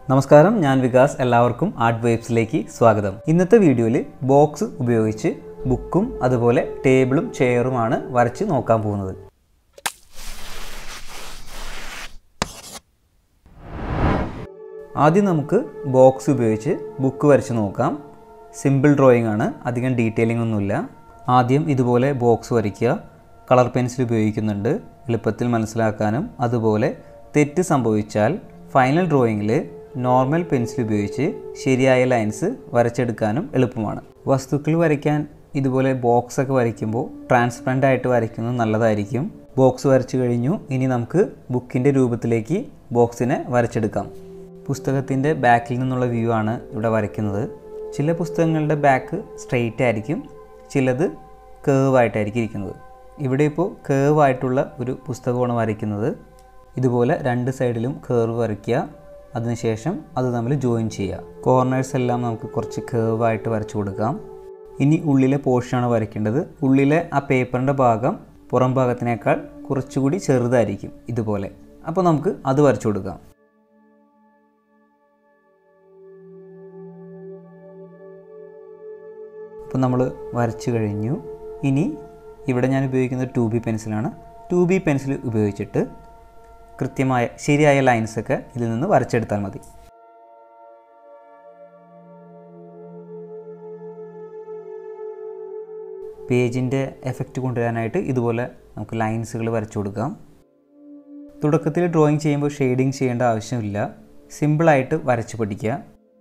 നമസ്കാരം ഞാൻ വികാസ് എല്ലാവർക്കും ആർട്ട് വൈബ്സിലേക്ക് സ്വാഗതം ഇന്നത്തെ വീഡിയോയിൽ ബോക്സ് ഉപയോഗിച്ച് ബുക്കും അതുപോലെ ടേബിളും ചെയറുമാണ് വരച്ച് നോക്കാൻ പോകുന്നത് ആദ്യം നമുക്ക് ബോക്സ് ഉപയോഗിച്ച് ബുക്ക് വരച്ച് നോക്കാം സിമ്പിൾ ഡ്രോയിങ് ആണ് അധികം ഡീറ്റെയിലിംഗ് ഒന്നുമില്ല ആദ്യം ഇതുപോലെ ബോക്സ് വരയ്ക്കുക കളർ പെൻസിൽ ഉപയോഗിക്കുന്നുണ്ട് എളുപ്പത്തിൽ മനസ്സിലാക്കാനും അതുപോലെ തെറ്റ് സംഭവിച്ചാൽ ഫൈനൽ ഡ്രോയിങ്ങിൽ നോർമൽ പെൻസിൽ ഉപയോഗിച്ച് ശരിയായ ലൈൻസ് വരച്ചെടുക്കാനും എളുപ്പമാണ് വസ്തുക്കൾ വരയ്ക്കാൻ ഇതുപോലെ ബോക്സ് ഒക്കെ വരയ്ക്കുമ്പോൾ ട്രാൻസ്പെറൻ്റ് ആയിട്ട് വരയ്ക്കുന്നത് നല്ലതായിരിക്കും ബോക്സ് വരച്ചു കഴിഞ്ഞു ഇനി നമുക്ക് ബുക്കിൻ്റെ രൂപത്തിലേക്ക് ബോക്സിനെ വരച്ചെടുക്കാം പുസ്തകത്തിൻ്റെ ബാക്കിൽ നിന്നുള്ള വ്യൂ ആണ് ഇവിടെ വരയ്ക്കുന്നത് ചില പുസ്തകങ്ങളുടെ ബാക്ക് സ്ട്രെയിറ്റ് ആയിരിക്കും ചിലത് കേവ് ആയിട്ടായിരിക്കും ഇരിക്കുന്നത് ഇവിടെ ഇപ്പോൾ കേവ് ആയിട്ടുള്ള ഒരു പുസ്തകമാണ് വരയ്ക്കുന്നത് ഇതുപോലെ രണ്ട് സൈഡിലും കേർവ് വരയ്ക്കുക അതിനുശേഷം അത് തമ്മിൽ ജോയിൻ ചെയ്യുക കോർണേഴ്സ് എല്ലാം നമുക്ക് കുറച്ച് കേവ് ആയിട്ട് വരച്ചു കൊടുക്കാം ഇനി ഉള്ളിലെ പോർഷനാണ് വരയ്ക്കേണ്ടത് ഉള്ളിലെ ആ പേപ്പറിൻ്റെ ഭാഗം പുറം ഭാഗത്തിനേക്കാൾ കുറച്ചുകൂടി ചെറുതായിരിക്കും ഇതുപോലെ അപ്പോൾ നമുക്ക് അത് വരച്ചു കൊടുക്കാം അപ്പോൾ നമ്മൾ വരച്ചു കഴിഞ്ഞു ഇനി ഇവിടെ ഞാൻ ഉപയോഗിക്കുന്നത് ടു ബി പെൻസിലാണ് ടു ബി പെൻസിൽ ഉപയോഗിച്ചിട്ട് കൃത്യമായ ശരിയായ ലൈൻസൊക്കെ ഇതിൽ നിന്ന് വരച്ചെടുത്താൽ മതി പേജിൻ്റെ എഫക്റ്റ് കൊണ്ടുവരാനായിട്ട് ഇതുപോലെ നമുക്ക് ലൈൻസുകൾ വരച്ചു കൊടുക്കാം തുടക്കത്തിൽ ഡ്രോയിങ് ചെയ്യുമ്പോൾ ഷെയ്ഡിങ് ചെയ്യേണ്ട ആവശ്യമില്ല സിമ്പിളായിട്ട് വരച്ച് പഠിക്കുക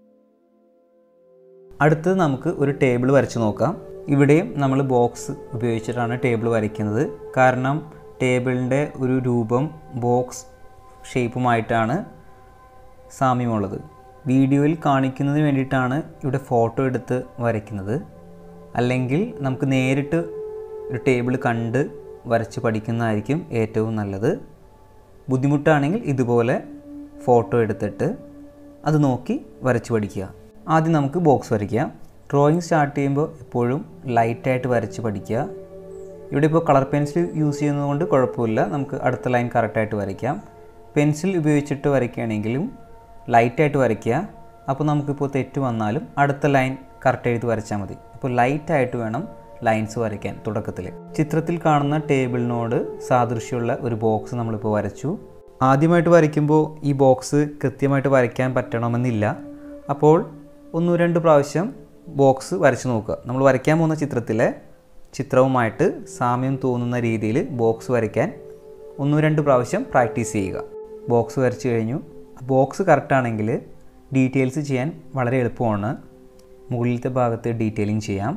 അടുത്തത് നമുക്ക് ഒരു ടേബിൾ വരച്ച് നോക്കാം ഇവിടെയും നമ്മൾ ബോക്സ് ഉപയോഗിച്ചിട്ടാണ് ടേബിൾ വരയ്ക്കുന്നത് കാരണം ടേബിളിൻ്റെ ഒരു രൂപം ബോക്സ് ഷേപ്പുമായിട്ടാണ് സാമ്യമുള്ളത് വീഡിയോയിൽ കാണിക്കുന്നതിന് വേണ്ടിയിട്ടാണ് ഇവിടെ ഫോട്ടോ എടുത്ത് വരയ്ക്കുന്നത് അല്ലെങ്കിൽ നമുക്ക് നേരിട്ട് ഒരു ടേബിൾ കണ്ട് വരച്ച് പഠിക്കുന്നതായിരിക്കും ഏറ്റവും നല്ലത് ബുദ്ധിമുട്ടാണെങ്കിൽ ഇതുപോലെ ഫോട്ടോ എടുത്തിട്ട് അത് നോക്കി വരച്ച് പഠിക്കുക ആദ്യം നമുക്ക് ബോക്സ് വരയ്ക്കാം ഡ്രോയിങ് സ്റ്റാർട്ട് ചെയ്യുമ്പോൾ എപ്പോഴും ലൈറ്റായിട്ട് വരച്ച് പഠിക്കുക ഇവിടെ ഇപ്പോൾ കളർ പെൻസിൽ യൂസ് ചെയ്യുന്നതുകൊണ്ട് കുഴപ്പമില്ല നമുക്ക് അടുത്ത ലൈൻ കറക്റ്റായിട്ട് വരയ്ക്കാം പെൻസിൽ ഉപയോഗിച്ചിട്ട് വരയ്ക്കുകയാണെങ്കിലും ലൈറ്റായിട്ട് വരയ്ക്കുക അപ്പോൾ നമുക്കിപ്പോൾ തെറ്റ് വന്നാലും അടുത്ത ലൈൻ കറക്റ്റ് എഴുതി വരച്ചാൽ മതി അപ്പോൾ ലൈറ്റായിട്ട് വേണം ലൈൻസ് വരയ്ക്കാൻ തുടക്കത്തിൽ ചിത്രത്തിൽ കാണുന്ന ടേബിളിനോട് സാദൃശ്യമുള്ള ഒരു ബോക്സ് നമ്മളിപ്പോൾ വരച്ചു ആദ്യമായിട്ട് വരയ്ക്കുമ്പോൾ ഈ ബോക്സ് കൃത്യമായിട്ട് വരയ്ക്കാൻ പറ്റണമെന്നില്ല അപ്പോൾ ഒന്നു രണ്ട് പ്രാവശ്യം ബോക്സ് വരച്ചു നോക്കുക നമ്മൾ വരയ്ക്കാൻ പോകുന്ന ചിത്രത്തിലെ ചിത്രവുമായിട്ട് സാമ്യം തോന്നുന്ന രീതിയിൽ ബോക്സ് വരയ്ക്കാൻ ഒന്നു രണ്ട് പ്രാവശ്യം പ്രാക്ടീസ് ചെയ്യുക ബോക്സ് വരച്ചു കഴിഞ്ഞു ബോക്സ് കറക്റ്റാണെങ്കിൽ ഡീറ്റെയിൽസ് ചെയ്യാൻ വളരെ എളുപ്പമാണ് മുകളിലത്തെ ഭാഗത്ത് ഡീറ്റെയിലിംഗ് ചെയ്യാം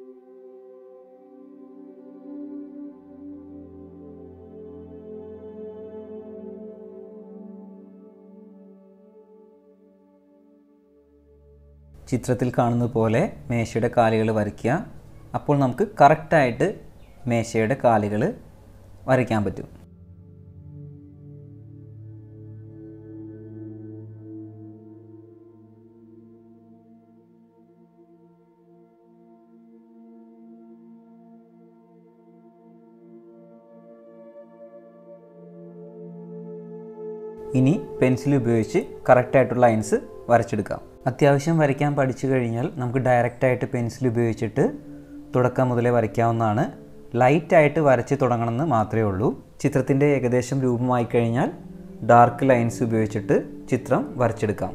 ചിത്രത്തിൽ കാണുന്നത് പോലെ മേശയുടെ കാലുകൾ വരയ്ക്കുക അപ്പോൾ നമുക്ക് കറക്റ്റായിട്ട് മേശയുടെ കാലുകൾ വരയ്ക്കാൻ പറ്റും ഇനി പെൻസിൽ ഉപയോഗിച്ച് കറക്റ്റായിട്ടുള്ള ലൈൻസ് വരച്ചെടുക്കാം അത്യാവശ്യം വരയ്ക്കാൻ പഠിച്ചു കഴിഞ്ഞാൽ നമുക്ക് ഡയറക്റ്റായിട്ട് പെൻസിൽ ഉപയോഗിച്ചിട്ട് തുടക്കം മുതലേ വരയ്ക്കാവുന്നതാണ് ലൈറ്റായിട്ട് വരച്ച് തുടങ്ങണമെന്ന് മാത്രമേ ഉള്ളൂ ചിത്രത്തിൻ്റെ ഏകദേശം രൂപമായി കഴിഞ്ഞാൽ ഡാർക്ക് ലൈൻസ് ഉപയോഗിച്ചിട്ട് ചിത്രം വരച്ചെടുക്കാം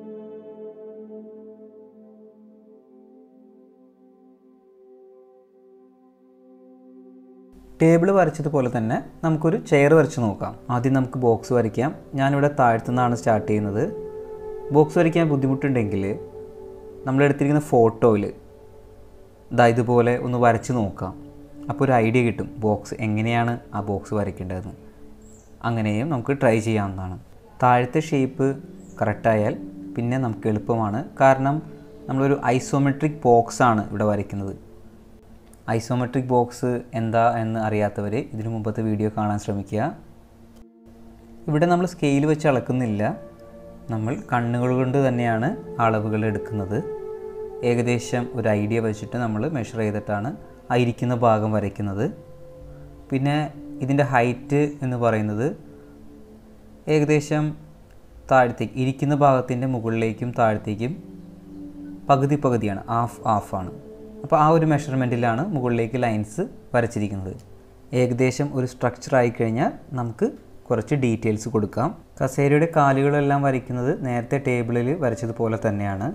ടേബിൾ വരച്ചതുപോലെ തന്നെ നമുക്കൊരു ചെയർ വരച്ച് നോക്കാം ആദ്യം നമുക്ക് ബോക്സ് വരയ്ക്കാം ഞാനിവിടെ താഴ്ത്തുനിന്നാണ് സ്റ്റാർട്ട് ചെയ്യുന്നത് ബോക്സ് വരയ്ക്കാൻ ബുദ്ധിമുട്ടുണ്ടെങ്കിൽ നമ്മളെടുത്തിരിക്കുന്ന ഫോട്ടോയിൽ ഇതാ ഇതുപോലെ ഒന്ന് വരച്ച് നോക്കാം അപ്പോൾ ഒരു ഐഡിയ കിട്ടും ബോക്സ് എങ്ങനെയാണ് ആ ബോക്സ് വരയ്ക്കേണ്ടതെന്ന് അങ്ങനെയും നമുക്ക് ട്രൈ ചെയ്യാവുന്നതാണ് താഴത്തെ ഷേപ്പ് കറക്റ്റായാൽ പിന്നെ നമുക്ക് എളുപ്പമാണ് കാരണം നമ്മളൊരു ഐസോമെട്രിക് ബോക്സാണ് ഇവിടെ വരയ്ക്കുന്നത് ഐസോമെട്രിക് ബോക്സ് എന്താ എന്ന് അറിയാത്തവർ ഇതിനു മുമ്പത്തെ വീഡിയോ കാണാൻ ശ്രമിക്കുക ഇവിടെ നമ്മൾ സ്കെയിൽ വെച്ച് അളക്കുന്നില്ല നമ്മൾ കണ്ണുകൾ കൊണ്ട് തന്നെയാണ് അളവുകൾ എടുക്കുന്നത് ഏകദേശം ഒരു ഐഡിയ വെച്ചിട്ട് നമ്മൾ മെഷർ ചെയ്തിട്ടാണ് ആ ഇരിക്കുന്ന ഭാഗം വരയ്ക്കുന്നത് പിന്നെ ഇതിൻ്റെ ഹൈറ്റ് എന്ന് പറയുന്നത് ഏകദേശം താഴത്തേക്ക് ഇരിക്കുന്ന ഭാഗത്തിൻ്റെ മുകളിലേക്കും താഴത്തേക്കും പകുതി പകുതിയാണ് ഹാഫ് ഹാഫാണ് അപ്പോൾ ആ ഒരു മെഷർമെൻറ്റിലാണ് മുകളിലേക്ക് ലൈൻസ് വരച്ചിരിക്കുന്നത് ഏകദേശം ഒരു സ്ട്രക്ചർ ആയിക്കഴിഞ്ഞാൽ നമുക്ക് കുറച്ച് ഡീറ്റെയിൽസ് കൊടുക്കാം കസേരയുടെ കാലുകളെല്ലാം വരയ്ക്കുന്നത് നേരത്തെ ടേബിളിൽ വരച്ചതുപോലെ തന്നെയാണ്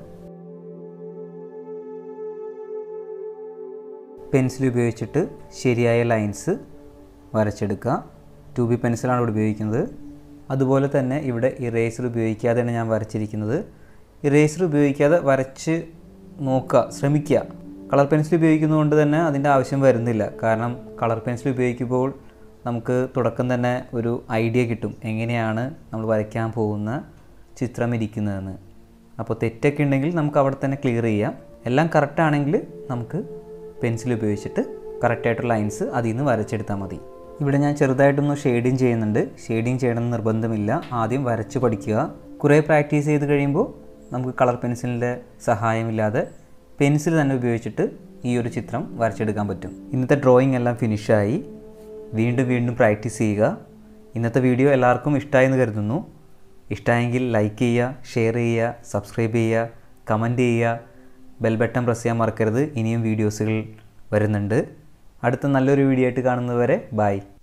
പെൻസിൽ ഉപയോഗിച്ചിട്ട് ശരിയായ ലൈൻസ് വരച്ചെടുക്കുക ടു ബി പെൻസിലാണ് ഇവിടെ ഉപയോഗിക്കുന്നത് അതുപോലെ തന്നെ ഇവിടെ ഇറേസർ ഉപയോഗിക്കാതെയാണ് ഞാൻ വരച്ചിരിക്കുന്നത് ഇറേസർ ഉപയോഗിക്കാതെ വരച്ച് നോക്കുക ശ്രമിക്കുക കളർ പെൻസിൽ ഉപയോഗിക്കുന്നതുകൊണ്ട് തന്നെ അതിൻ്റെ ആവശ്യം വരുന്നില്ല കാരണം കളർ പെൻസിൽ ഉപയോഗിക്കുമ്പോൾ നമുക്ക് തുടക്കം തന്നെ ഒരു ഐഡിയ കിട്ടും എങ്ങനെയാണ് നമ്മൾ വരയ്ക്കാൻ പോകുന്ന ചിത്രം ഇരിക്കുന്നതെന്ന് അപ്പോൾ തെറ്റൊക്കെ ഉണ്ടെങ്കിൽ നമുക്ക് അവിടെ തന്നെ ക്ലിയർ ചെയ്യാം എല്ലാം കറക്റ്റ് ആണെങ്കിൽ നമുക്ക് പെൻസിൽ ഉപയോഗിച്ചിട്ട് കറക്റ്റായിട്ടുള്ള ലൈൻസ് അതിൽ നിന്ന് വരച്ചെടുത്താൽ മതി ഇവിടെ ഞാൻ ചെറുതായിട്ടൊന്ന് ഷെയ്ഡിങ് ചെയ്യുന്നുണ്ട് ഷെയ്ഡിങ് ചെയ്യണമെന്ന് നിർബന്ധമില്ല ആദ്യം വരച്ച് പഠിക്കുക കുറേ പ്രാക്ടീസ് ചെയ്ത് കഴിയുമ്പോൾ നമുക്ക് കളർ പെൻസിലിൻ്റെ സഹായമില്ലാതെ പെൻസിൽ തന്നെ ഉപയോഗിച്ചിട്ട് ഈ ഒരു ചിത്രം വരച്ചെടുക്കാൻ പറ്റും ഇന്നത്തെ ഡ്രോയിങ് എല്ലാം ഫിനിഷായി വീണ്ടും വീണ്ടും പ്രാക്ടീസ് ചെയ്യുക ഇന്നത്തെ വീഡിയോ എല്ലാവർക്കും ഇഷ്ടമായി എന്ന് കരുതുന്നു ഇഷ്ടമായെങ്കിൽ ലൈക്ക് ചെയ്യുക ഷെയർ ചെയ്യുക സബ്സ്ക്രൈബ് ചെയ്യുക കമൻറ്റ് ചെയ്യുക ബെൽ ബട്ടൺ പ്രസ് ചെയ്യാൻ മറക്കരുത് ഇനിയും വീഡിയോസുകൾ വരുന്നുണ്ട് അടുത്ത നല്ലൊരു വീഡിയോ ആയിട്ട് കാണുന്നതുവരെ ബൈ